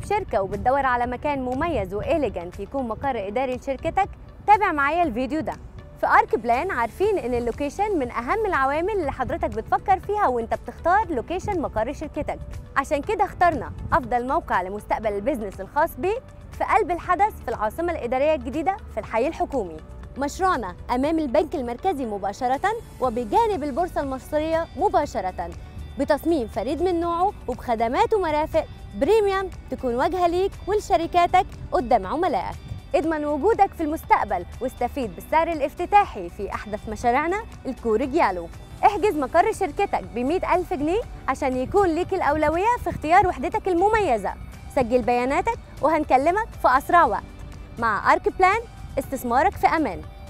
صاحب شركة وبتدور على مكان مميز وإليجنت يكون مقر إداري لشركتك تابع معايا الفيديو ده في ارك بلان عارفين ان اللوكيشن من اهم العوامل اللي حضرتك بتفكر فيها وانت بتختار لوكيشن مقر شركتك عشان كده اخترنا افضل موقع لمستقبل البيزنس الخاص بيك في قلب الحدث في العاصمة الإدارية الجديدة في الحي الحكومي مشروعنا أمام البنك المركزي مباشرة وبجانب البورصة المصرية مباشرة بتصميم فريد من نوعه وبخدمات ومرافق بريميوم تكون واجهة ليك ولشركاتك قدام عملائك اضمن وجودك في المستقبل واستفيد بالسعر الافتتاحي في أحدث مشاريعنا الكوري جيالو احجز مقر شركتك ب ألف جنيه عشان يكون ليك الأولوية في اختيار وحدتك المميزة سجل بياناتك وهنكلمك في أسرع وقت مع أرك بلان استثمارك في أمان